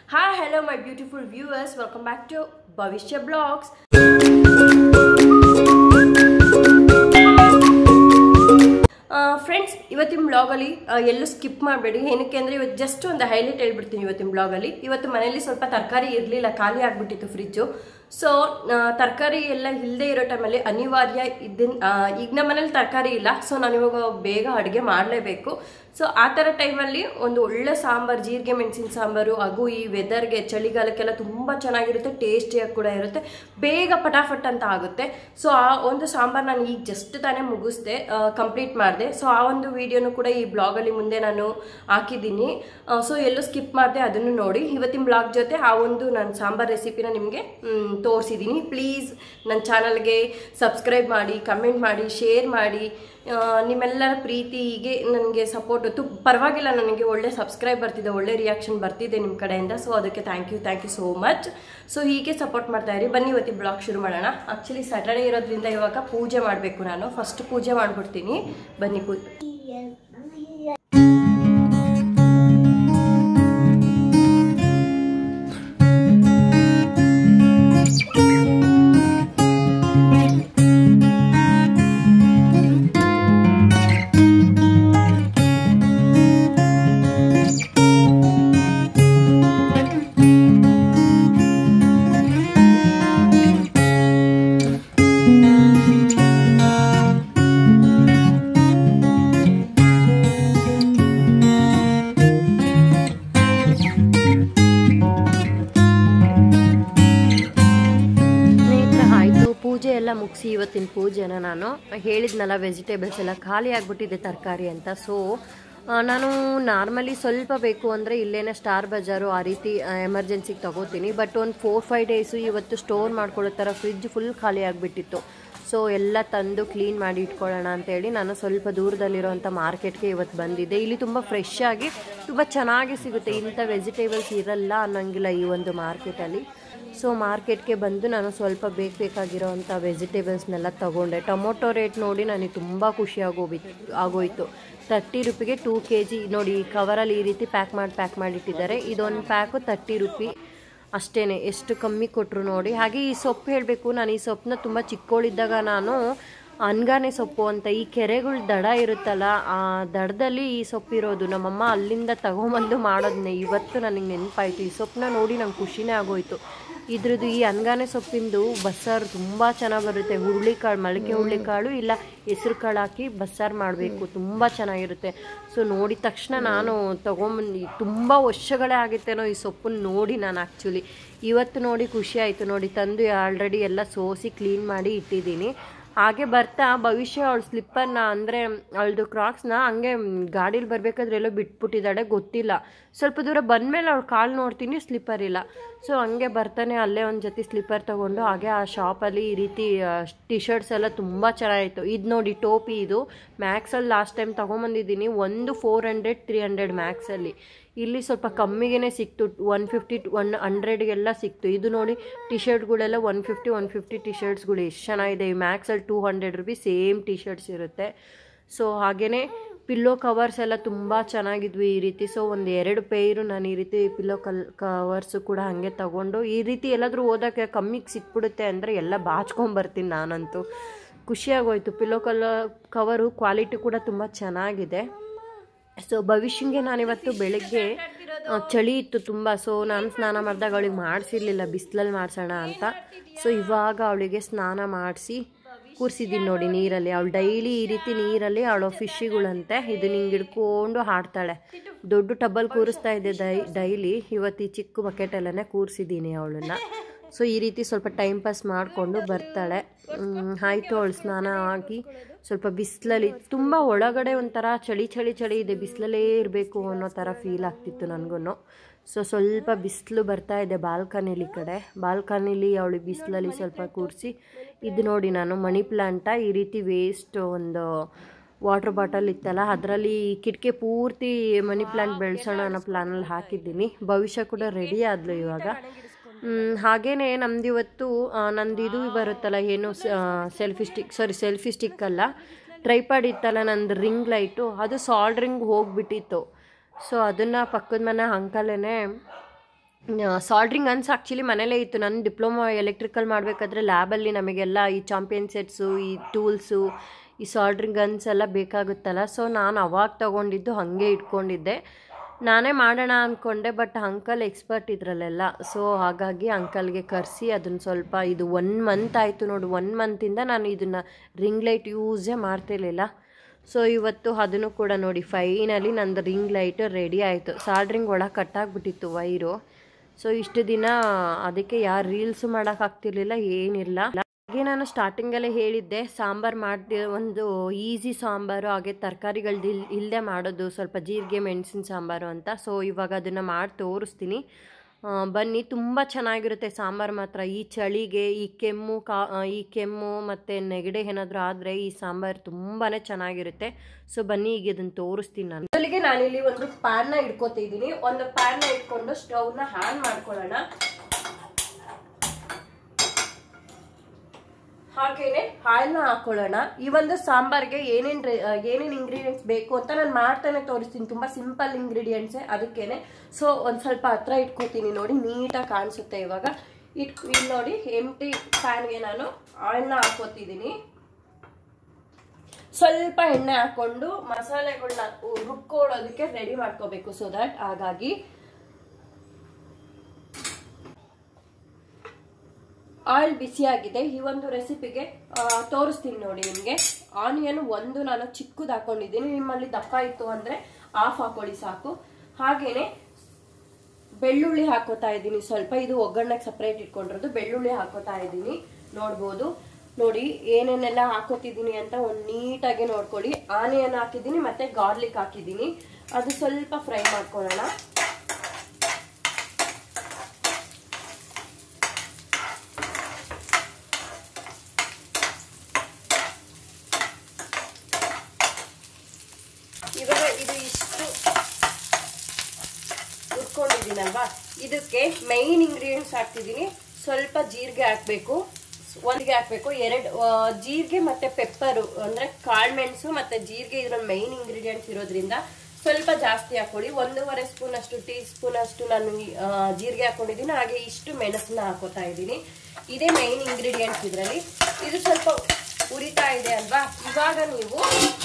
Hi, hello, my beautiful viewers. Welcome back to Bhavishya Blogs. Friends ಇವತ್ತಿನ ಬ್ಲಾಗಲ್ಲಿ ಎಲ್ಲೂ skip ಮಾಡಬೇಡಿ ಏನಕ್ಕೆ ಅಂದರೆ ಇವತ್ತು ಜಸ್ಟ್ ಒಂದು ಹೈಲೈಟ್ ಹೇಳ್ಬಿಡ್ತೀನಿ ಇವತ್ತಿನ ಬ್ಲಾಗಲ್ಲಿ ಇವತ್ತು ಮನೇಲಿ ಸ್ವಲ್ಪ ತರಕಾರಿ ಇರಲಿಲ್ಲ ಖಾಲಿ ಆಗಿಬಿಟ್ಟಿತ್ತು ಫ್ರಿಜ್ಜು ಸೊ ತರಕಾರಿ ಎಲ್ಲ ಇಲ್ಲದೆ ಇರೋ ಟೈಮಲ್ಲಿ ಅನಿವಾರ್ಯ ಇದನ್ನ ಈಗ ನಮ್ಮ ಮನೇಲಿ ತರಕಾರಿ ಇಲ್ಲ ಸೊ ನಾನು ಇವಾಗ ಬೇಗ ಅಡುಗೆ ಮಾಡಲೇಬೇಕು ಸೊ ಆ ಥರ ಟೈಮಲ್ಲಿ ಒಂದು ಒಳ್ಳೆ ಸಾಂಬಾರು ಜೀರಿಗೆ ಮೆಣಸಿನ ಸಾಂಬಾರು ಹಾಗೂ ಈ ವೆದರ್ಗೆ ಚಳಿಗಾಲಕ್ಕೆಲ್ಲ ತುಂಬ ಚೆನ್ನಾಗಿರುತ್ತೆ ಟೇಸ್ಟಿಯಾಗಿ ಕೂಡ ಇರುತ್ತೆ ಬೇಗ ಪಟಾಫಟ್ ಅಂತ ಆಗುತ್ತೆ ಸೊ ಆ ಒಂದು ಸಾಂಬಾರು ನಾನು ಈಗ ಜಸ್ಟ್ ತಾನೇ ಮುಗಿಸ್ದೆ ಕಂಪ್ಲೀಟ್ ಮಾಡಿದೆ ಸೊ ಆ ಒಂದು ವಿಡಿಯೋನು ಕೂಡ ಈ ಬ್ಲಾಗಲ್ಲಿ ಮುಂದೆ ನಾನು ಹಾಕಿದ್ದೀನಿ ಸೊ ಎಲ್ಲೂ ಸ್ಕಿಪ್ ಮಾಡಿದೆ ಅದನ್ನು ನೋಡಿ ಇವತ್ತಿನ ಬ್ಲಾಗ್ ಜೊತೆ ಆ ಒಂದು ನಾನು ಸಾಂಬಾರ್ ರೆಸಿಪಿನ ನಿಮಗೆ ತೋರಿಸಿದ್ದೀನಿ ಪ್ಲೀಸ್ ನನ್ನ ಚಾನಲ್ಗೆ ಸಬ್ಸ್ಕ್ರೈಬ್ ಮಾಡಿ ಕಮೆಂಟ್ ಮಾಡಿ ಶೇರ್ ಮಾಡಿ ನಿಮ್ಮೆಲ್ಲರ ಪ್ರೀತಿಗೆ ನನಗೆ ಸಪೋರ್ಟ್ ತು ಪರವಾಗಿಲ್ಲ ನನಗೆ ಒಳ್ಳೆ ಸಬ್ಸ್ಕ್ರೈಬ್ ಬರ್ತಿದೆ ಒಳ್ಳೆ ರಿಯಾಕ್ಷನ್ ಬರ್ತಿದೆ ನಿಮ್ಮ ಕಡೆಯಿಂದ ಸೊ ಅದಕ್ಕೆ thank you thank you so much so ಹೀಗೆ ಸಪೋರ್ಟ್ ಮಾಡ್ತಾ ಇರಿ ಬನ್ನಿ ಇವತ್ತಿನ ಬ್ಲಾಗ್ ಶುರು ಮಾಡೋಣ ಆ್ಯಕ್ಚುಲಿ ಸ್ಯಾಟರ್ಡೇ ಇರೋದ್ರಿಂದ ಇವಾಗ ಪೂಜೆ ಮಾಡಬೇಕು ನಾನು ಫಸ್ಟ್ ಪೂಜೆ ಮಾಡಿಬಿಡ್ತೀನಿ ಬನ್ನಿ ಪೂಜೆ ಸ್ನೇಹಿತರೆ ಆಯಿತು ಪೂಜೆ ಎಲ್ಲ ಮುಗಿಸಿ ಇವತ್ತಿನ ಪೂಜೆನ ನಾನು ಹೇಳಿದ್ನಲ್ಲ ವೆಜಿಟೇಬಲ್ಸ್ ಎಲ್ಲ ಖಾಲಿ ಆಗಿಬಿಟ್ಟಿದೆ ತರಕಾರಿ ಅಂತ ಸೊ ನಾನು ನಾರ್ಮಲಿ ಸ್ವಲ್ಪ ಬೇಕು ಅಂದರೆ ಇಲ್ಲೇನೆ ಸ್ಟಾರ್ ಬಜಾರು ಆ ರೀತಿ ಎಮರ್ಜೆನ್ಸಿಗೆ ತಗೋತೀನಿ ಬಟ್ ಒಂದು ಫೋರ್ ಫೈವ್ ಡೇಸು ಇವತ್ತು ಸ್ಟೋರ್ ಮಾಡ್ಕೊಳ್ಳೋ ಥರ ಫ್ರಿಜ್ ಫುಲ್ ಖಾಲಿ ಆಗಿಬಿಟ್ಟಿತ್ತು ಸೊ ಎಲ್ಲ ತಂದು ಕ್ಲೀನ್ ಮಾಡಿ ಇಟ್ಕೊಳ್ಳೋಣ ಅಂತೇಳಿ ನಾನು ಸ್ವಲ್ಪ ದೂರದಲ್ಲಿರೋಂಥ ಮಾರ್ಕೆಟ್ಗೆ ಇವತ್ತು ಬಂದಿದ್ದೆ ಇಲ್ಲಿ ತುಂಬ ಫ್ರೆಶ್ ಆಗಿ ತುಂಬ ಚೆನ್ನಾಗಿ ಸಿಗುತ್ತೆ ಇಂಥ ವೆಜಿಟೇಬಲ್ಸ್ ಇರಲ್ಲ ಅನ್ನೋಂಗಿಲ್ಲ ಈ ಒಂದು ಮಾರ್ಕೆಟಲ್ಲಿ ಸೊ ಮಾರ್ಕೆಟ್ಗೆ ಬಂದು ನಾನು ಸ್ವಲ್ಪ ಬೇಕು ಬೇಕಾಗಿರೋವಂಥ ವೆಜಿಟೇಬಲ್ಸ್ನೆಲ್ಲ ತೊಗೊಂಡೆ ಟೊಮೊಟೊ ರೇಟ್ ನೋಡಿ ನನಗೆ ತುಂಬ ಖುಷಿ ಆಗೋಗಿತ್ತು ಆಗೋಯ್ತು ತರ್ಟಿ ರುಪಿಗೆ ಟೂ ಕೆ ಜಿ ನೋಡಿ ಕವರಲ್ಲಿ ಈ ರೀತಿ ಪ್ಯಾಕ್ ಮಾಡಿ ಪ್ಯಾಕ್ ಮಾಡಿಟ್ಟಿದ್ದಾರೆ ಇದೊಂದು ಪ್ಯಾಕು ತರ್ಟಿ ರುಪಿ ಅಷ್ಟೇ ಎಷ್ಟು ಕಮ್ಮಿ ಕೊಟ್ಟರು ನೋಡಿ ಹಾಗೆ ಈ ಸೊಪ್ಪು ಹೇಳಬೇಕು ನಾನು ಈ ಸೊಪ್ಪನ್ನ ತುಂಬ ಚಿಕ್ಕವಳಿದ್ದಾಗ ನಾನು ಅನ್ಗಾನೆ ಸೊಪ್ಪು ಅಂತ ಈ ಕೆರೆಗಳ ದಡ ಇರುತ್ತಲ್ಲ ಆ ದಡದಲ್ಲಿ ಈ ಸೊಪ್ಪು ಇರೋದು ನಮ್ಮಮ್ಮ ಅಲ್ಲಿಂದ ತಗೊಂಬಂದು ಮಾಡೋದನ್ನೇ ಇವತ್ತು ನನಗೆ ನೆನಪಾಯಿತು ಈ ಸೊಪ್ಪನ್ನ ನೋಡಿ ನಂಗೆ ಖುಷಿನೇ ಆಗೋಯ್ತು ಇದ್ರದ್ದು ಈ ಅನ್ಗಾನೆ ಸೊಪ್ಪಿಂದು ಬಸ್ಸಾರು ತುಂಬ ಚೆನ್ನಾಗಿ ಬರುತ್ತೆ ಹುರುಳಿಕಾಳು ಮೊಳಕೆ ಹುರುಳಿಕಾಳು ಇಲ್ಲ ಹೆಸ್ರು ಕಾಳು ಹಾಕಿ ಬಸ್ಸಾರು ಮಾಡಬೇಕು ತುಂಬ ಚೆನ್ನಾಗಿರುತ್ತೆ ಸೊ ನೋಡಿದ ತಕ್ಷಣ ನಾನು ತೊಗೊಂಬಂದು ತುಂಬ ವರ್ಷಗಳೇ ಆಗಿತ್ತೇನೋ ಈ ಸೊಪ್ಪನ್ನು ನೋಡಿ ನಾನು ಆ್ಯಕ್ಚುಲಿ ಇವತ್ತು ನೋಡಿ ಖುಷಿ ಆಯಿತು ನೋಡಿ ತಂದು ಆಲ್ರೆಡಿ ಎಲ್ಲ ಸೋಸಿ ಕ್ಲೀನ್ ಮಾಡಿ ಇಟ್ಟಿದ್ದೀನಿ ಹಾಗೆ ಬರ್ತಾ ಭವಿಷ್ಯ ಅವಳು ಸ್ಲಿಪ್ಪರ್ನ ಅಂದರೆ ಅವಳದು ಕ್ರಾಕ್ಸ್ನ ಹಂಗೆ ಗಾಡೀಲಿ ಬರಬೇಕಾದ್ರೆ ಎಲ್ಲೋ ಬಿಟ್ಬಿಟ್ಟಿದ್ದಾಳೆ ಗೊತ್ತಿಲ್ಲ ಸ್ವಲ್ಪ ದೂರ ಬಂದಮೇಲೆ ಅವಳು ಕಾಲು ನೋಡ್ತೀನಿ ಸ್ಲಿಪ್ಪರ್ ಇಲ್ಲ ಸೊ ಹಂಗೆ ಬರ್ತಾನೆ ಅಲ್ಲೇ ಒಂದು ಜೊತೆ ಸ್ಲಿಪ್ಪರ್ ತೊಗೊಂಡು ಹಾಗೆ ಆ ಶಾಪಲ್ಲಿ ಈ ರೀತಿ ಟಿ ಶರ್ಟ್ಸ್ ಎಲ್ಲ ತುಂಬ ಚೆನ್ನಾಗಿತ್ತು ಇದು ನೋಡಿ ಟೋಪಿ ಇದು ಮ್ಯಾಕ್ಸಲ್ಲಿ ಲಾಸ್ಟ್ ಟೈಮ್ ತೊಗೊಂಬಂದಿದ್ದೀನಿ ಒಂದು ಫೋರ್ ಹಂಡ್ರೆಡ್ ತ್ರೀ ಹಂಡ್ರೆಡ್ ಮ್ಯಾಕ್ಸಲ್ಲಿ ಇಲ್ಲಿ ಸ್ವಲ್ಪ ಕಮ್ಮಿಗೆ ಸಿಕ್ತು ಒನ್ ಫಿಫ್ಟಿ ಒನ್ ಹಂಡ್ರೆಡ್ಗೆಲ್ಲ ಸಿಕ್ತು ಇದು ನೋಡಿ ಟಿ ಶರ್ಟ್ಗಳೆಲ್ಲ one fifty one fifty T ಶರ್ಟ್ಸ್ಗಳು ಎಷ್ಟು ಚೆನ್ನಾಗಿದೆ ಈ ಮ್ಯಾಕ್ಸಲ್ಲಿ two hundred rupees same T shirts ಇರುತ್ತೆ ಸೊ ಹಾಗೆಯೇ ಪಿಲ್ಲೋ ಕವರ್ಸ್ ಎಲ್ಲ ತುಂಬ ಚೆನ್ನಾಗಿದ್ವಿ ಈ ರೀತಿ ಸೊ ಒಂದು ಎರಡು ಪೇರು ನಾನು ಈ ರೀತಿ ಪಿಲ್ಲೋ ಕಲ್ ಕವರ್ಸು ಕೂಡ ಹಾಗೆ ತಗೊಂಡು ಈ ರೀತಿ ಎಲ್ಲಾದರೂ ಓದೋಕ್ಕೆ ಕಮ್ಮಿಗೆ ಸಿಕ್ಬಿಡುತ್ತೆ ಅಂದರೆ ಎಲ್ಲ ಬಾಚ್ಕೊಂಬರ್ತೀನಿ ನಾನಂತೂ ಖುಷಿಯಾಗೋಯ್ತು ಪಿಲ್ಲೋ ಕಲ್ಲ ಕವರು ಕ್ವಾಲಿಟಿ ಕೂಡ ತುಂಬ ಚೆನ್ನಾಗಿದೆ ಸೊ ಭವಿಷ್ಯಂಗೆ ನಾನಿವತ್ತು ಬೆಳಗ್ಗೆ ಚಳಿ ಇತ್ತು ತುಂಬ ಸೊ ನಾನು ಸ್ನಾನ ಮಾಡಿದಾಗ ಅವಳಿಗೆ ಮಾಡಿಸಿರ್ಲಿಲ್ಲ ಬಿಸಿಲಲ್ಲಿ ಮಾಡಿಸೋಣ ಅಂತ ಸೊ ಇವಾಗ ಅವಳಿಗೆ ಸ್ನಾನ ಮಾಡಿಸಿ ಕೂರಿಸಿದ್ದೀನಿ ನೋಡಿ ನೀರಲ್ಲಿ ಅವಳು ಡೈಲಿ ಈ ರೀತಿ ನೀರಲ್ಲಿ ಅವಳು ಫಿಶ್ಶಿಗಳಂತೆ ಇದನ್ನ ಹಿಂಗೆ ಹಿಡ್ಕೊಂಡು ಹಾಡ್ತಾಳೆ ದೊಡ್ಡ ಟಬ್ಬಲ್ಲಿ ಕೂರಿಸ್ತಾ ಇದ್ದೆ ಡೈ ಡೈಲಿ ಇವತ್ತು ಈ ಚಿಕ್ಕ ಬಕೆಟಲ್ಲೇ ಕೂರಿಸಿದ್ದೀನಿ ಅವಳನ್ನು ಸೊ ಈ ರೀತಿ ಸ್ವಲ್ಪ ಟೈಮ್ ಪಾಸ್ ಮಾಡಿಕೊಂಡು ಬರ್ತಾಳೆ ಆಯಿತು ಅವಳು ಸ್ನಾನ ಆಗಿ ಸ್ವಲ್ಪ ಬಿಸಿಲಲ್ಲಿ ತುಂಬ ಒಳಗಡೆ ಒಂಥರ ಚಳಿ ಚಳಿ ಚಳಿ ಇದೆ ಬಿಸಿಲಲ್ಲೇ ಇರಬೇಕು ಅನ್ನೋ ಥರ ಫೀಲ್ ಆಗ್ತಿತ್ತು ನನಗೂ ಸೊ ಸ್ವಲ್ಪ ಬಿಸಿಲು ಬರ್ತಾ ಇದೆ ಬಾಲ್ಕನಿಲಿ ಕಡೆ ಬಾಲ್ಕನಿಲಿ ಅವಳು ಬಿಸಿಲಲ್ಲಿ ಸ್ವಲ್ಪ ಕೂರಿಸಿ ಇದು ನೋಡಿ ನಾನು ಮನಿ ಪ್ಲಾಂಟ ಈ ರೀತಿ ವೇಸ್ಟ್ ಒಂದು ವಾಟ್ರ್ ಬಾಟಲ್ ಇತ್ತಲ್ಲ ಅದರಲ್ಲಿ ಕಿಟಕಿ ಪೂರ್ತಿ ಮನಿ ಪ್ಲಾಂಟ್ ಬೆಳೆಸೋಣ ಅನ್ನೋ ಪ್ಲಾನಲ್ಲಿ ಹಾಕಿದ್ದೀನಿ ಭವಿಷ್ಯ ಕೂಡ ರೆಡಿ ಆದಳು ಇವಾಗ ಹಾಗೇನೆ ನಮ್ದು ಇವತ್ತು ಆ, ನಂದು ಇದು ಬರುತ್ತಲ್ಲ ಏನು selfie stick sorry selfie stick ಅಲ್ಲ ಟ್ರೈಪಾಡ್ ಇತ್ತಲ್ಲ ನಂದು ರಿಂಗ್ ಲೈಟು ಅದು ಸಾಲ್ಡ್ರಿಂಗ್ ಹೋಗಿಬಿಟ್ಟಿತ್ತು ಸೊ ಅದನ್ನು ಪಕ್ಕದ ಮನೆ ಅಂಕಲೇನೆ ಸಾಲ್ಡ್ರಿಂಗ್ ಗನ್ಸ್ ಆ್ಯಕ್ಚುಲಿ ಮನೇಲೇ ಇತ್ತು ನಾನು ಡಿಪ್ಲೊಮಾ ಎಲೆಕ್ಟ್ರಿಕಲ್ ಮಾಡಬೇಕಾದ್ರೆ ಲ್ಯಾಬಲ್ಲಿ ನಮಗೆಲ್ಲ ಈ ಚಾಂಪಿಯನ್ ಸೆಟ್ಸು ಈ ಟೂಲ್ಸು ಈ ಸಾಲ್ಡ್ರಿಂಗ್ ಗನ್ಸ್ ಎಲ್ಲ ಬೇಕಾಗುತ್ತಲ್ಲ ಸೊ ನಾನು ಅವಾಗ ತೊಗೊಂಡಿದ್ದು ಹಾಗೆ ಇಟ್ಕೊಂಡಿದ್ದೆ ನಾನೇ ಮಾಡೋಣ ಅಂದ್ಕೊಂಡೆ ಬಟ್ ಅಂಕಲ್ ಎಕ್ಸ್ಪರ್ಟ್ ಇದ್ರಲ್ಲೆಲ್ಲ ಸೊ ಹಾಗಾಗಿ ಅಂಕಲ್ಗೆ ಕರೆಸಿ ಅದನ್ನು ಸ್ವಲ್ಪ ಇದು ಒನ್ ಮಂತ್ ಆಯಿತು ನೋಡು ಒನ್ ಮಂತಿಂದ ನಾನು ಇದನ್ನು ರಿಂಗ್ ಲೈಟ್ ಯೂಸೇ ಮಾಡ್ತಿರ್ಲಿಲ್ಲ ಸೊ ಇವತ್ತು ಅದನ್ನು ಕೂಡ ನೋಡಿ ಫೈನಲಿ ನಂದು ರಿಂಗ್ ಲೈಟ್ ರೆಡಿ ಆಯಿತು ಸಾಲ್ಡ್ರಿಂಗ್ ಒಳಗೆ ಕಟ್ಟಾಗ್ಬಿಟ್ಟಿತ್ತು ವೈರು ಸೊ ಇಷ್ಟು ದಿನ ಅದಕ್ಕೆ ಯಾರು ರೀಲ್ಸು ಮಾಡೋಕ್ಕಾಗ್ತಿರ್ಲಿಲ್ಲ ಏನಿಲ್ಲ ಹಾಗೆ ನಾನು ಸ್ಟಾರ್ಟಿಂಗಲ್ಲೇ ಹೇಳಿದ್ದೆ ಸಾಂಬಾರು ಮಾಡಿ ಒಂದು ಈಸಿ ಸಾಂಬಾರು ಹಾಗೆ ತರಕಾರಿಗಳ್ದು ಇಲ್ ಇಲ್ಲದೆ ಮಾಡೋದು ಸ್ವಲ್ಪ ಜೀರಿಗೆ ಮೆಣಸಿನ ಸಾಂಬಾರು ಅಂತ ಸೊ ಇವಾಗ ಅದನ್ನು ಮಾಡಿ ತೋರಿಸ್ತೀನಿ ಆ, ಬನ್ನಿ ತುಂಬ ಚೆನ್ನಾಗಿರುತ್ತೆ ಸಾಂಬಾರು ಮಾತ್ರ ಈ ಚಳಿಗೆ ಈ ಕೆಮ್ಮು ಕಾ ಆ, ಈ ಕೆಮ್ಮು ಮತ್ತು ನೆಗಡಿ ಏನಾದರೂ ಆದರೆ ಈ ಸಾಂಬಾರು ತುಂಬಾ ಚೆನ್ನಾಗಿರುತ್ತೆ ಸೊ ಬನ್ನಿ ಈಗ ಇದನ್ನು ತೋರಿಸ್ತೀನಿ ನಾನು ಮೊದಲಿಗೆ ನಾನಿಲ್ಲಿ ಒಂದು ಪ್ಯಾನ್ನ ಇಟ್ಕೋತಿದ್ದೀನಿ ಒಂದು ಪ್ಯಾನ್ನ ಇಟ್ಕೊಂಡು ಸ್ಟವ್ನ ಹ್ಯಾನ್ ಮಾಡ್ಕೊಳ್ಳೋಣ ಹಾಗೇನೆ ಹಾಲನ್ನ ಹಾಕೊಳ್ಳೋಣ ಈ ಒಂದು ಸಾಂಬಾರ್ಗೆ ಏನೇನ್ ರೇ- ಆ, ಏನೇನ್ ಇಂಗ್ರೀಡಿಯೆಂಟ್ಸ್ ಬೇಕು ಅಂತ ನಾನು ಮಾಡ್ತಾನೆ ತೋರಿಸ್ತೀನಿ ತುಂಬಾ ಸಿಂಪಲ್ ಇಂಗ್ರೀಡಿಯೆಂಟ್ಸೇ ಅದಕ್ಕೇನೆ ಸೊ ಒಂದ್ ಸ್ವಲ್ಪ ಹತ್ರ ಇಟ್ಕೋತೀನಿ ನೋಡಿ ನೀಟಾಗಿ ಕಾಣಿಸುತ್ತೆ ಇವಾಗ ಇಟ್ ಇಲ್ಲಿ ನೋಡಿ ಎಂಟಿ ಪ್ಯಾನ್ಗೆ ನಾನು ಆಯಿಲ್ನ ಹಾಕೋತಿದ್ದೀನಿ ಸ್ವಲ್ಪ ಎಣ್ಣೆ ಹಾಕೊಂಡು ಮಸಾಲೆಗಳನ್ನ ರುಬ್ಕೊಳ್ಳೋದಕ್ಕೆ ರೆಡಿ ಮಾಡ್ಕೋಬೇಕು ಸೊ ದಟ್ ಹಾಗಾಗಿ ಆಯಿಲ್ ಬಿಸಿಯಾಗಿದೆ ಈ ಒಂದು ರೆಸಿಪಿಗೆ ತೋರಿಸ್ತೀನಿ ನೋಡಿ ನಿಮಗೆ ಆನಿಯನ್ ಒಂದು ನಾನು ಚಿಕ್ಕದು ಹಾಕೊಂಡಿದ್ದೀನಿ ನಿಮ್ಮಲ್ಲಿ ದಪ್ಪ ಇತ್ತು ಅಂದ್ರೆ ಆಫ್ ಹಾಕೊಳ್ಳಿ ಸಾಕು ಹಾಗೇನೆ ಬೆಳ್ಳುಳ್ಳಿ ಹಾಕೋತಾ ಇದ್ದೀನಿ ಸ್ವಲ್ಪ ಇದು ಒಗ್ಗರಣೆಗೆ ಸಪ್ರೇಟ್ ಇಟ್ಕೊಂಡಿರೋದು ಬೆಳ್ಳುಳ್ಳಿ ಹಾಕೋತಾ ಇದ್ದೀನಿ ನೋಡ್ಬೋದು ನೋಡಿ ಏನೇನೆಲ್ಲ ಹಾಕೋತಿದ್ದೀನಿ ಅಂತ ಒಂದು ನೀಟಾಗಿ ನೋಡ್ಕೊಳ್ಳಿ ಆನಿಯನ್ ಹಾಕಿದ್ದೀನಿ ಮತ್ತೆ ಗಾರ್ಲಿಕ್ ಹಾಕಿದ್ದೀನಿ ಅದು ಸ್ವಲ್ಪ ಫ್ರೈ ಮಾಡ್ಕೊಳ್ಳೋಣ ಇವಾಗ ಇದು ಇಷ್ಟು ಉಟ್ಕೊಂಡಿದ್ದೀನಲ್ವಾ ಇದಕ್ಕೆ ಮೈನ್ ಇಂಗ್ರೀಡಿಯೆಂಟ್ಸ್ ಹಾಕ್ತಿದ್ದೀನಿ ಸ್ವಲ್ಪ ಜೀರಿಗೆ ಹಾಕಬೇಕು ಒಂದಿಗೆ ಹಾಕಬೇಕು ಎರಡು ಜೀರಿಗೆ ಮತ್ತೆ ಪೆಪ್ಪರು ಅಂದ್ರೆ ಕಾಳ್ಮೆಣಸು ಮತ್ತೆ ಜೀರಿಗೆ ಇದ್ರಲ್ಲಿ ಮೈನ್ ಇಂಗ್ರೀಡಿಯೆಂಟ್ಸ್ ಇರೋದ್ರಿಂದ ಸ್ವಲ್ಪ ಜಾಸ್ತಿ ಹಾಕೊಳ್ಳಿ ಒಂದೂವರೆ ಸ್ಪೂನ್ ಅಷ್ಟು ಟೀ ಸ್ಪೂನ್ ಅಷ್ಟು ನಾನು ಈ, ಆ, ಜೀರಿಗೆ ಹಾಕೊಂಡಿದ್ದೀನಿ ಹಾಗೆ ಇಷ್ಟು ಮೆಣಸನ್ನ ಹಾಕೋತಾ ಇದ್ದೀನಿ ಇದೇ ಮೈನ್ ಇಂಗ್ರೀಡಿಯೆಂಟ್ಸ್ ಇದರಲ್ಲಿ ಇದು ಸ್ವಲ್ಪ ಉರಿತಾ ಇದೆ ಅಲ್ವಾ ಇವಾಗ ನೀವು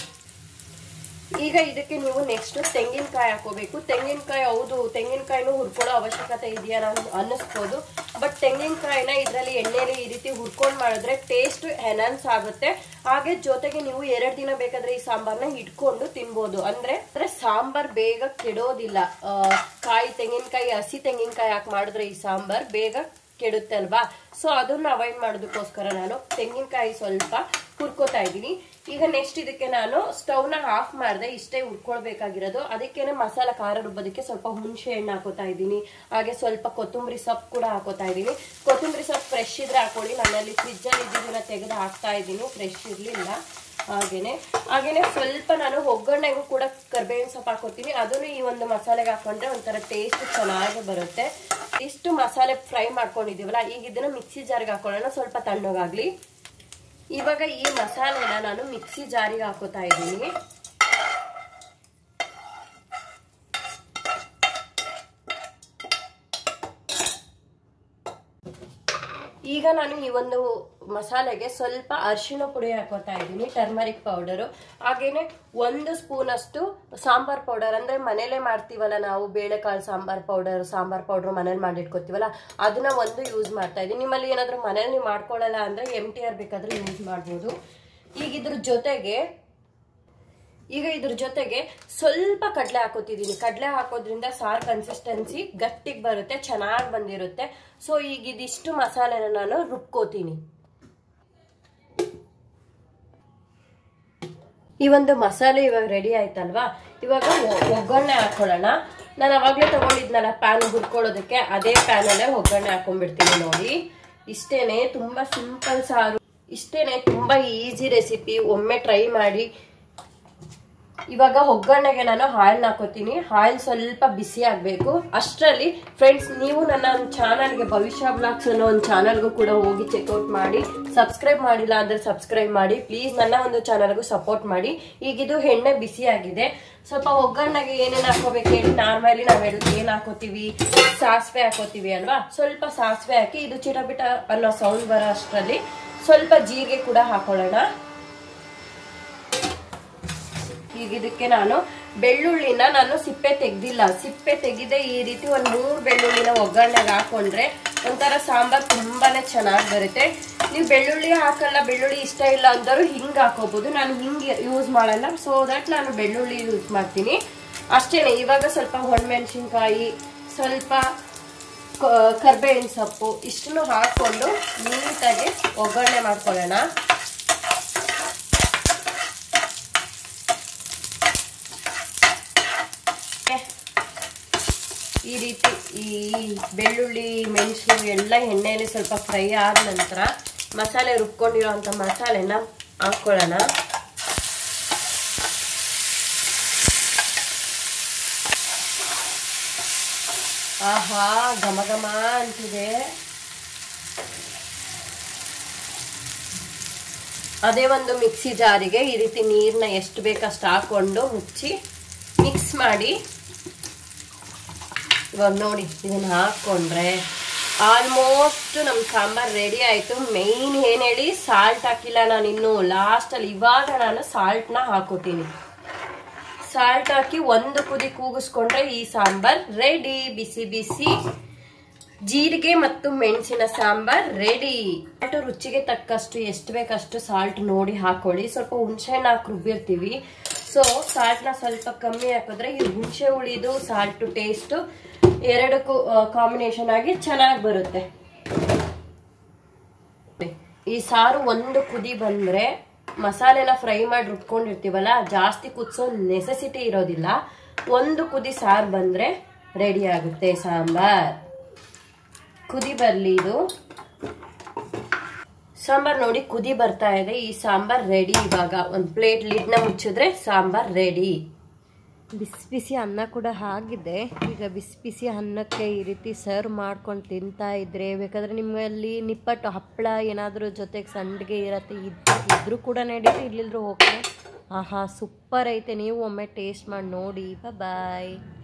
ಈಗ ಇದಕ್ಕೆ ನೀವು ನೆಕ್ಸ್ಟ್ ತೆಂಗಿನಕಾಯಿ ಹಾಕೋಬೇಕು ತೆಂಗಿನಕಾಯಿ ಹೌದು ತೆಂಗಿನಕಾಯಿನೂ ಹುರ್ಕೊಳ್ಳೋ ಅವಶ್ಯಕತೆ ಇದೆಯಾ ನಾನು ಅನ್ನಿಸ್ಬೋದು ಬಟ್ ತೆಂಗಿನಕಾಯಿನ ಇದರಲ್ಲಿ ಎಣ್ಣೆಲಿ ಈ ರೀತಿ ಹುರ್ಕೊಂಡು ಮಾಡಿದ್ರೆ ಟೇಸ್ಟ್ ಎನನ್ಸ್ ಆಗುತ್ತೆ ಹಾಗೆ ಜೊತೆಗೆ ನೀವು ಎರಡು ದಿನ ಬೇಕಾದ್ರೆ ಈ ಸಾಂಬಾರ್ನ ಇಟ್ಕೊಂಡು ತಿನ್ಬೋದು ಅಂದ್ರೆ ಅಂದ್ರೆ ಸಾಂಬಾರ್ ಬೇಗ ಕೆಡೋದಿಲ್ಲ ಆ, ಕಾಯಿ ತೆಂಗಿನಕಾಯಿ ಹಸಿ ತೆಂಗಿನಕಾಯಿ ಹಾಕಿ ಮಾಡಿದ್ರೆ ಈ ಸಾಂಬಾರ್ ಬೇಗ ಕೆಡುತ್ತೆ ಅಲ್ವಾ ಸೊ ಅದನ್ನ ಅವಾಯ್ಡ್ ಮಾಡೋದಕ್ಕೋಸ್ಕರ ನಾನು ತೆಂಗಿನಕಾಯಿ ಸ್ವಲ್ಪ ಹುರ್ಕೋತಾ ಇದ್ದೀನಿ ಈಗ ನೆಕ್ಸ್ಟ್ ಇದಕ್ಕೆ ನಾನು ಸ್ಟವ್ನ ಆಫ್ ಮಾಡಿದೆ ಇಷ್ಟೇ ಹುರ್ಕೊಳ್ಬೇಕಾಗಿರೋದು ಅದಕ್ಕೇನೆ ಮಸಾಲ ಖಾರ ರುಬ್ಬೋದಕ್ಕೆ ಸ್ವಲ್ಪ ಹುಣಸೆ ಹಣ್ಣು ಹಾಕೋತಾ ಇದ್ದೀನಿ ಹಾಗೆ ಸ್ವಲ್ಪ ಕೊತ್ತಂಬರಿ ಸೊಪ್ಪು ಕೂಡ ಹಾಕೋತಾ ಇದ್ದೀನಿ ಕೊತ್ತಂಬರಿ ಸೊಪ್ಪು ಫ್ರೆಶ್ ಇದ್ರೆ ಹಾಕೊಳ್ಳಿ ನನ್ನಲ್ಲಿ ಫ್ರಿಜ್ಜಲ್ಲಿ ಇದ್ದಿದ್ದನ್ನ ತೆಗೆದು ಹಾಕ್ತಾ ಇದ್ದೀನಿ ಫ್ರೆಶ್ ಇರಲಿಲ್ಲ ಹಾಗೇನೆ ಹಾಗೇನೆ ಸ್ವಲ್ಪ ನಾನು ಒಗ್ಗರಣೆಗೂ ಕೂಡ ಕರ್ಬೇವಿನ ಸೊಪ್ಪು ಹಾಕೋತೀನಿ ಅದನ್ನು ಈ ಒಂದು ಮಸಾಲೆಗೆ ಹಾಕೊಂಡ್ರೆ ಒಂಥರ ಟೇಸ್ಟ್ ಚೆನ್ನಾಗಿ ಬರುತ್ತೆ ಇಷ್ಟು ಮಸಾಲೆ ಫ್ರೈ ಮಾಡ್ಕೊಂಡಿದೀವಲ್ಲ ಈಗ ಇದನ್ನ ಮಿಕ್ಸಿ ಜಾರ್ಗೆ ಹಾಕೊಳ್ಳೋಣ ಸ್ವಲ್ಪ ತಣ್ಣಗಾಗ್ಲಿ ಇವಾಗ ಈ ಮಸಾಲೆನ ನಾನು ಮಿಕ್ಸಿ ಜಾರಿಗೆ ಹಾಕೋತಾ ಇದ್ದೀನಿ ಈಗ ನಾನು ಈ ಒಂದು ಮಸಾಲೆಗೆ ಸ್ವಲ್ಪ ಅರಿಶಿಣ ಪುಡಿ ಹಾಕೋತಾ ಇದ್ದೀನಿ ಟರ್ಮರಿಕ್ ಪೌಡರು ಹಾಗೇನೆ ಒಂದು ಸ್ಪೂನ್ ಅಷ್ಟು ಸಾಂಬಾರ್ ಪೌಡರ್ ಅಂದ್ರೆ ಮನೇಲೆ ಮಾಡ್ತೀವಲ್ಲ ನಾವು ಬೇಳೆಕಾಳು ಸಾಂಬಾರ್ ಪೌಡರ್ ಸಾಂಬಾರ್ ಪೌಡರ್ ಮನೇಲಿ ಮಾಡಿಟ್ಕೋತೀವಲ್ಲ ಅದನ್ನ ಒಂದು ಯೂಸ್ ಮಾಡ್ತಾ ಇದ್ದೀನಿ ನಿಮ್ಮಲ್ಲಿ ಏನಾದರೂ ಮನೇಲಿ ನೀವು ಮಾಡ್ಕೊಳ್ಳಲ್ಲ ಅಂದ್ರೆ ಎಮ್ ಟಿ ಆರ್ ಬೇಕಾದ್ರೆ ಯೂಸ್ ಮಾಡ್ಬೋದು ಈಗ ಇದ್ರ ಜೊತೆಗೆ ಈಗ ಇದ್ರ ಜೊತೆಗೆ ಸ್ವಲ್ಪ ಕಡಲೆ ಹಾಕೋತಿದ್ದೀನಿ ಕಡಲೆ ಹಾಕೋದ್ರಿಂದ ಸಾರ್ ಕನ್ಸಿಸ್ಟೆನ್ಸಿ ಗಟ್ಟಿಗೆ ಬರುತ್ತೆ ಚೆನ್ನಾಗಿ ಬಂದಿರುತ್ತೆ ಸೊ ಈಗ ಇದಿಷ್ಟು ಮಸಾಲೆನ ನಾನು ರುಬ್ಕೋತೀನಿ ಈ ಒಂದು ಮಸಾಲೆ ಇವಾಗ ರೆಡಿ ಆಯ್ತಲ್ವಾ ಇವಾಗ ಒ- ಒಗ್ಗರಣೆ ಹಾಕೊಳ್ಳೋಣ ನಾನು ಅವಾಗಲೇ ತಗೊಂಡಿದ್ನಲ್ಲ ಪ್ಯಾನ್ ಹುರ್ಕೊಳ್ಳೋದಕ್ಕೆ ಅದೇ ಪ್ಯಾನಲ್ಲೇ ಒಗ್ಗರಣೆ ಹಾಕೊಂಡ್ಬಿಡ್ತೀನಿ ನೋಡಿ ಇಷ್ಟೇನೆ ತುಂಬಾ ಸಿಂಪಲ್ ಸಾರು ಇಷ್ಟೇನೆ ತುಂಬಾ ಈಸಿ ರೆಸಿಪಿ ಒಮ್ಮೆ ಟ್ರೈ ಮಾಡಿ ಇವಾಗ ಒಗ್ಗರಣೆಗೆ ನಾನು ಆಯಿಲ್ ಹಾಕೋತೀನಿ ಆಯಿಲ್ ಸ್ವಲ್ಪ ಬಿಸಿ ಆಗಬೇಕು ಅಷ್ಟರಲ್ಲಿ ಫ್ರೆಂಡ್ಸ್ ನೀವು ನನ್ನ ಚಾನಲ್ಗೆ ಭವಿಷ್ಯ ಬ್ಲಾಗ್ಸ್ ಅನ್ನೋ ಒಂದು ಚಾನಲ್ಗೂ ಕೂಡ ಹೋಗಿ ಚೆಕ್ಔಟ್ ಮಾಡಿ ಸಬ್ಸ್ಕ್ರೈಬ್ ಮಾಡಿಲ್ಲ ಅಂದ್ರೆ ಸಬ್ಸ್ಕ್ರೈಬ್ ಮಾಡಿ ಪ್ಲೀಸ್ ನನ್ನ ಒಂದು ಚಾನಲ್ಗೂ ಸಪೋರ್ಟ್ ಮಾಡಿ ಈಗಿದು ಎಣ್ಣೆ ಬಿಸಿ ಆಗಿದೆ ಸ್ವಲ್ಪ ಒಗ್ಗರಣೆಗೆ ಏನೇನು ಹಾಕೋಬೇಕು ಹೇಳಿ ನಾರ್ಮಲಿ ನಾವೆಲ್ಲ ಏನು ಹಾಕೋತೀವಿ ಸಾಸಿವೆ ಹಾಕೋತೀವಿ ಅಲ್ವಾ ಸ್ವಲ್ಪ ಸಾಸಿವೆ ಹಾಕಿ ಇದು ಚಿಟಪಿಟ ಅನ್ನೋ ಸೌಂಡ್ ಬರೋ ಅಷ್ಟರಲ್ಲಿ ಸ್ವಲ್ಪ ಜೀರಿಗೆ ಕೂಡ ಹಾಕೊಳ್ಳೋಣ ಈಗ ಇದಕ್ಕೆ ನಾನು ಬೆಳ್ಳುಳ್ಳಿನ ನಾನು ಸಿಪ್ಪೆ ತೆಗ್ದಿಲ್ಲ ಸಿಪ್ಪೆ ತೆಗೆದೆ ಈ ರೀತಿ ಒಂದು ಮೂರು ಬೆಳ್ಳುಳ್ಳಿನ ಒಗ್ಗರಣೆಗೆ ಹಾಕೊಂಡ್ರೆ ಒಂಥರ ಸಾಂಬಾರ್ ತುಂಬಾನೇ ಚೆನ್ನಾಗಿ ಬರುತ್ತೆ ನೀವು ಬೆಳ್ಳುಳ್ಳಿ ಹಾಕಲ್ಲ ಬೆಳ್ಳುಳ್ಳಿ ಇಷ್ಟ ಇಲ್ಲ ಅಂದರು ಹಿಂಗೆ ಹಾಕೋಬಹುದು ನಾನು ಹಿಂಗೆ ಯೂಸ್ ಮಾಡಲ್ಲ ಸೊ ದಟ್ ನಾನು ಬೆಳ್ಳುಳ್ಳಿ ಯೂಸ್ ಮಾಡ್ತೀನಿ ಅಷ್ಟೇನೆ ಇವಾಗ ಸ್ವಲ್ಪ ಹೊಣಮೆಣಸಿನ್ಕಾಯಿ ಸ್ವಲ್ಪ ಕರ್ಬೇವಿನ ಸೊಪ್ಪು ಇಷ್ಟನ್ನು ಹಾಕೊಂಡು ನೀಟಾಗಿ ಒಗ್ಗರಣೆ ಮಾಡ್ಕೊಳ್ಳೋಣ ಈ ರೀತಿ ಈ ಬೆಳ್ಳುಳ್ಳಿ ಮೆಣಸು ಎಲ್ಲ ಎಣ್ಣೆಯಲ್ಲಿ ಸ್ವಲ್ಪ ಫ್ರೈ ಆದ ನಂತರ ಮಸಾಲೆ ರುಬ್ಕೊಂಡಿರೋಂಥ ಮಸಾಲೆನ ಹಾಕ್ಕೊಳ್ಳೋಣ ಆಹಾ ಘಮ ಘಮ ಅಂತಿದೆ ಅದೇ ಒಂದು ಮಿಕ್ಸಿ ಜಾರಿಗೆ ಈ ರೀತಿ ನೀರನ್ನ ಎಷ್ಟು ಬೇಕಷ್ಟು ಹಾಕೊಂಡು ಮುಚ್ಚಿ ಮಿಕ್ಸ್ ಮಾಡಿ ಇವಾಗ ನೋಡಿ ಇದನ್ನ ಹಾಕೊಂಡ್ರೆ ಆಲ್ಮೋಸ್ಟ್ ನಮ್ಮ ಸಾಂಬಾರ್ ರೆಡಿ ಆಯ್ತು ಮೇಯ್ನ್ ಏನ್ ಹೇಳಿ ಸಾಲ್ಟ್ ಹಾಕಿಲ್ಲ ನಾನು ಇನ್ನು ಲಾಸ್ಟ್ ಅಲ್ಲಿ ಇವಾಗ ನಾನು ಸಾಲ್ಟ್ನ ಹಾಕೋತೀನಿ ಸಾಲ್ಟ್ ಹಾಕಿ ಒಂದು ಕುದಿ ಕೂಗಿಸ್ಕೊಂಡ್ರೆ ಈ ಸಾಂಬಾರ್ ರೆಡಿ ಬಿಸಿ ಬಿಸಿ ಜೀರಿಗೆ ಮತ್ತು ಮೆಣಸಿನ ಸಾಂಬಾರ್ ರೆಡಿ ಸಾಲ್ಟ್ ರುಚಿಗೆ ತಕ್ಕಷ್ಟು ಎಷ್ಟು ಬೇಕಷ್ಟು ಸಾಲ್ಟ್ ನೋಡಿ ಹಾಕೊಳ್ಳಿ ಸ್ವಲ್ಪ ಹುಣಸೆ ಹಣ್ಣು ಹಾಕಿ ರುಬ್ಬಿರ್ತೀವಿ ಸೊ ಸಾಲ್ಟ್ನ ಸ್ವಲ್ಪ ಕಮ್ಮಿ ಹಾಕಿದ್ರೆ ಈ ಹುಣಸೆ ಹುಳಿದು ಸಾಲ್ಟ್ ಟೇಸ್ಟ್ ಎರಡಕ್ಕೂ ಕಾಂಬಿನೇಷನ್ ಆಗಿ ಚೆನ್ನಾಗಿ ಬರುತ್ತೆ ಈ ಸಾರು ಒಂದು ಕುದಿ ಬಂದ್ರೆ ಮಸಾಲೆನ ಫ್ರೈ ಮಾಡಿ ರುಬ್ಕೊಂಡಿರ್ತೀವಲ್ಲ ಜಾಸ್ತಿ ಕುದಿಸೋ ನೆಸೆಸಿಟಿ ಇರೋದಿಲ್ಲ ಒಂದು ಕುದಿ ಸಾರು ಬಂದ್ರೆ ರೆಡಿ ಆಗುತ್ತೆ ಸಾಂಬಾರ್ ಕುದಿ ಬರ್ಲಿ ಇದು ಸಾಂಬಾರ್ ನೋಡಿ ಕುದಿ ಬರ್ತಾ ಇದೆ ಈ ಸಾಂಬಾರ್ ರೆಡಿ ಇವಾಗ ಒಂದು ಪ್ಲೇಟ್ ಲಿಡ್ನ ಮುಚ್ಚಿದ್ರೆ ಸಾಂಬಾರ್ ರೆಡಿ ಬಿಸಿ ಬಿಸಿ ಅನ್ನ ಕೂಡ ಆಗಿದೆ ಈಗ ಬಿಸಿ ಬಿಸಿ ಅನ್ನಕ್ಕೆ ಈ ರೀತಿ ಸರ್ವ್ ಮಾಡ್ಕೊಂಡು ತಿಂತಾ ಇದ್ರೆ ಬೇಕಾದ್ರೆ ನಿಮ್ಮಲ್ಲಿ ನಿಪ್ಪಟ್ಟು ಹಪ್ಪಳ ಏನಾದರೂ ಜೊತೆಗೆ ಸಂಡಿಗೆ ಇರತ್ತೆ ಇದ್ರೂ ಕೂಡ ನಡೀತು ಇಲ್ಲಿಲ್ದ್ರೂ ಓಕೆ ಆಹಾ ಸೂಪರ್ ಐತೆ ನೀವು ಒಮ್ಮೆ ಟೇಸ್ಟ್ ಮಾಡಿ ನೋಡಿ ಬಾಯ್